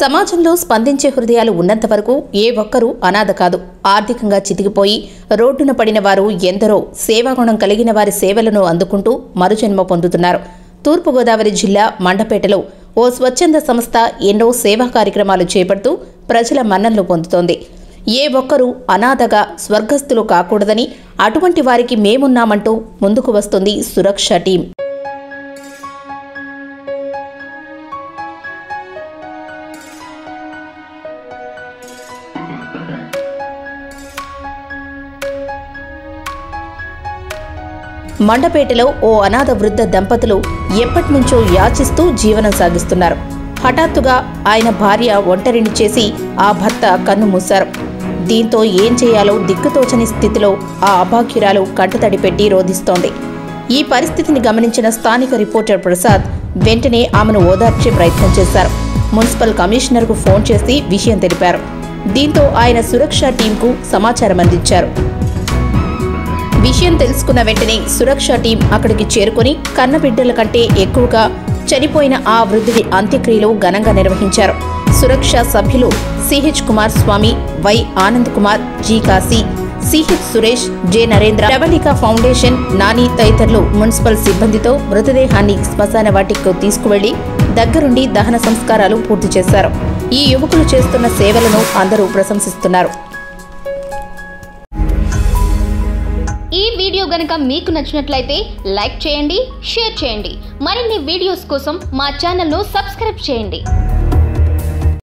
సమాజంలో స్పందించే హృదయాలు ఉన్నంత వరకు ఏ ఒక్కరూ అనాథ కాదు ఆర్థికంగా చితికిపోయి రోడ్డున పడిన వారు ఎందరో సేవాగుణం కలిగిన వారి సేవలను అందుకుంటూ మరుజన్మ పొందుతున్నారు తూర్పుగోదావరి జిల్లా మండపేటలో ఓ స్వచ్ఛంద సంస్థ ఎన్నో సేవా కార్యక్రమాలు చేపడుతూ ప్రజల మన్ననలు పొందుతోంది ఏ ఒక్కరూ అనాథగా స్వర్గస్థులు కాకూడదని అటువంటి వారికి మేమున్నామంటూ ముందుకు వస్తుంది సురక్ష టీం మండపేటలో ఓ అనాథ వృద్ధ దంపతులు ఎప్పటినుంచో యాచిస్తూ జీవనం సాగిస్తున్నారు హఠాత్తుగా ఆయన భార్య ఒంటరిని చేసి ఆ భర్త కన్ను మూశారు దీంతో ఏం చేయాలో దిక్కుతోచని స్థితిలో ఆ అభాగ్యురాలు కంటతడి పెట్టి రోధిస్తోంది ఈ పరిస్థితిని గమనించిన స్థానిక రిపోర్టర్ ప్రసాద్ వెంటనే ఆమెను ఓదార్చే ప్రయత్నం చేశారు మున్సిపల్ కమిషనర్కు ఫోన్ చేసి విషయం తెలిపారు దీంతో ఆయన సురక్ష టీంకు సమాచారం అందించారు విషయం తెలుసుకున్న వెంటనే సురక్ష టీం అక్కడికి చేరుకొని కన్నబిడ్డల కంటే ఎక్కువగా చనిపోయిన ఆ వృద్ధుడి అంత్యక్రియలు ఘనంగా నిర్వహించారు సురక్ష సభ్యులు CH Kumar Swamy Y Anand Kumar G Kashi CH Suresh J Narendra Pravalika foundation Nani తదితరులు మున్సిపల్ సిబ్బందితో మృతదేహాన్ని శ్మశాన వాటికి తీసుకువెళ్లి దగ్గరుండి దహన సంస్కారాలు పూర్తి చేశారు ఈ యువకులు చేస్తున్న సేవలను అందరూ ప్రశంసిస్తున్నారు ఈ వీడియో గనుక మీకు నచ్చినట్లయితే లైక్ చేయండి షేర్ చేయండి మరిన్ని వీడియోస్ కోసం మా ఛానల్ను సబ్స్క్రైబ్ చేయండి